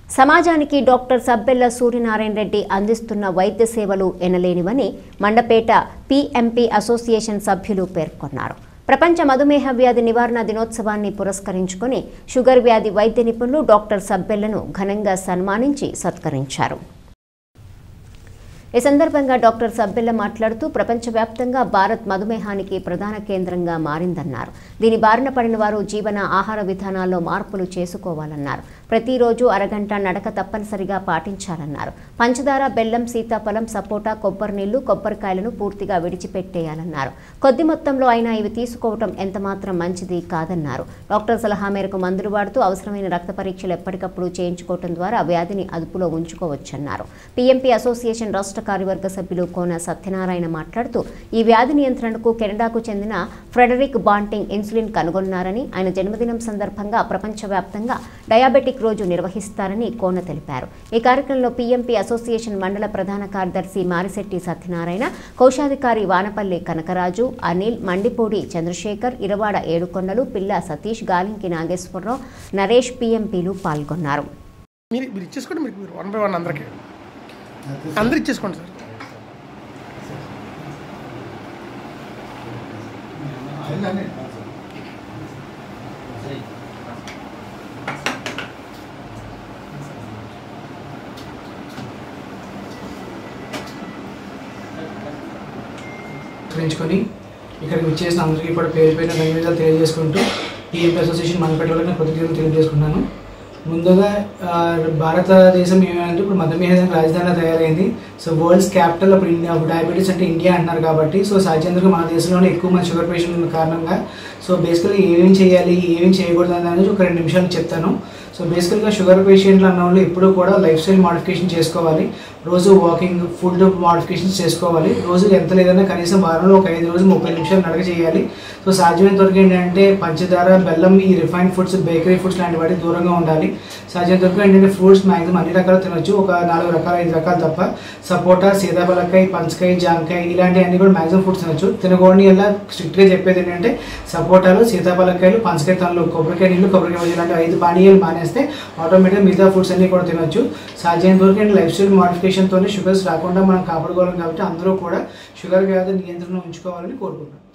సమాజానికి డాక్టర్ సబ్బెల్ల సూర్యనారాయణ రెడ్డి అందిస్తున్న వైద్య సేవలు ఎనలేనివని మండపేట పిఎంపి అసోసియేషన్ సభ్యులు పేర్కొన్నారు ప్రపంచ మధుమేహ వ్యాధి నివారణ దినోత్సవాన్ని పురస్కరించుకుని షుగర్ వ్యాధి వైద్య నిపుణులు డాక్టర్ సబ్బెల్లను ఘనంగా సన్మానించి సత్కరించారు ఈ సందర్భంగా డాక్టర్ సబ్బెల్ల మాట్లాడుతూ ప్రపంచవ్యాప్తంగా భారత్ మధుమేహానికి ప్రధాన కేంద్రంగా మారిందన్నారు దీని బారిన పడిన వారు జీవన ఆహార విధానాల్లో మార్పులు చేసుకోవాలన్నారు ప్రతిరోజు అరగంట నడక తప్పనిసరిగా పాటించాలన్నారు పంచదార బెల్లం సీతాఫలం సపోటా కొబ్బరి నీళ్లు కొబ్బరికాయలను పూర్తిగా విడిచిపెట్టేయాలన్నారు కొద్ది మొత్తంలో అయినా ఇవి తీసుకోవటం ఎంతమాత్రం మంచిది కాదన్నారు డాక్టర్ సలహా మేరకు మందులు వాడుతూ అవసరమైన రక్త పరీక్షలు ఎప్పటికప్పుడు చేయించుకోవటం ద్వారా వ్యాధిని అదుపులో ఉంచుకోవచ్చన్నారు పీఎంపీ అసోసియేషన్ రాష్ట్ర కార్యవర్గ సభ్యులు కోన సత్యనారాయణ మాట్లాడుతూ ఈ వ్యాధి నియంత్రణకు కెనడాకు చెందిన ఫ్రెడరిక్ బాంటింగ్ ఇన్సులిన్ కనుగొన్నారని ఆయన జన్మదినం సందర్భంగా ప్రపంచవ్యాప్తంగా డయాబెటిక్ రోజు నిర్వహిస్తారని కోన తెలిపారు ఈ కార్యక్రమంలో పీఎంపీ అసోసియేషన్ మండల ప్రధాన కార్యదర్శి మారిశెట్టి సత్యనారాయణ కోశాధికారి వానపల్లి కనకరాజు అనిల్ మండిపూడి చంద్రశేఖర్ ఇరవాడ ఏడుకొండలు పిల్ల సతీష్ గాలింకి నాగేశ్వరరావు నరేష్ పీఎంపీలు పాల్గొన్నారు మీరు మీరు ఇచ్చేసుకోండి మీరు మీరు వన్ బై వన్ అందరికి అందరు ఇచ్చేసుకోండి సార్ పెంచుకొని ఇక్కడికి వచ్చేసిన అందరికీ కూడా పేరు పేరున ధన్యవాదాలు తెలియజేసుకుంటూ టీఎంపీ అసోసియేషన్ మనపేట వాళ్ళకి నేను కృతజ్ఞతలు తెలియజేసుకున్నాను ముందుగా ఆ, భారతదేశం ఏమంటే ఇప్పుడు మధుమేహ రాజధానిగా తయారైంది సో వరల్డ్స్ క్యాపిటల్ అప్పుడు ఇండియా డయాబెటీస్ అంటే ఇండియా అంటున్నారు కాబట్టి సో సహజంగా మన దేశంలోనే ఎక్కువ మంది షుగర్ పేషెంట్ ఉన్న కారణంగా సో బేసికలీ ఏమేం చేయాలి ఏమేం చేయకూడదు అనేది ఒక రెండు నిమిషాలు చెప్తాను సో బేసికల్గా షుగర్ పేషెంట్లు అన్న వాళ్ళు ఎప్పుడూ కూడా లైఫ్ స్టైల్ మాడిఫికేషన్ చేసుకోవాలి రోజు వాకింగ్ ఫుడ్ మాడిఫికేషన్స్ చేసుకోవాలి రోజు ఎంత లేదన్నా కనీసం వారంలో ఒక ఐదు రోజులు ముప్పై నిమిషాలు నడక చేయాలి సో సాధ్యమైనంత వరకు ఏంటంటే పంచదార బెల్లం ఈ రిఫైన్డ్ ఫుడ్స్ బేకరీ ఫుడ్స్ లాంటి వాటికి దూరంగా ఉండాలి సాధ్యమైనంత వరకు ఏంటంటే ఫ్రూట్స్ మ్యాక్సిమం అన్ని రకాలు తినొచ్చు ఒక నాలుగు రకాల ఐదు రకాలు తప్ప సపోటా సీతాఫలకాయ పంచకాయ జాంకాయ ఇలాంటివన్నీ కూడా మ్యాక్సిమం ఫుడ్స్ తినొచ్చు తినకూడని ఎలా స్ట్రిక్ట్గా చెప్పేది ఏంటంటే సపోటాలు సీతాఫలకాయలు పంచకాయ తనలు కొబ్బరికాయ నీళ్ళు కొబ్బరికాయ బజ్జీలు ఇలాంటి ఐదు పానీయాలు మానేస్తే ఆటోమేటిక్గా మిగతా ఫుడ్స్ అన్ని కూడా తినొచ్చు సాధ్యమైనంత వరకు ఏంటి లైఫ్ స్టైల్ మాడిఫికేషన్తో షుగర్స్ రాకుండా మనం కాపాడుకోవాలి కాబట్టి అందరూ కూడా షుగర్ వ్యాధి నియంత్రణ ఉంచుకోవాలని కోరుకుంటున్నాం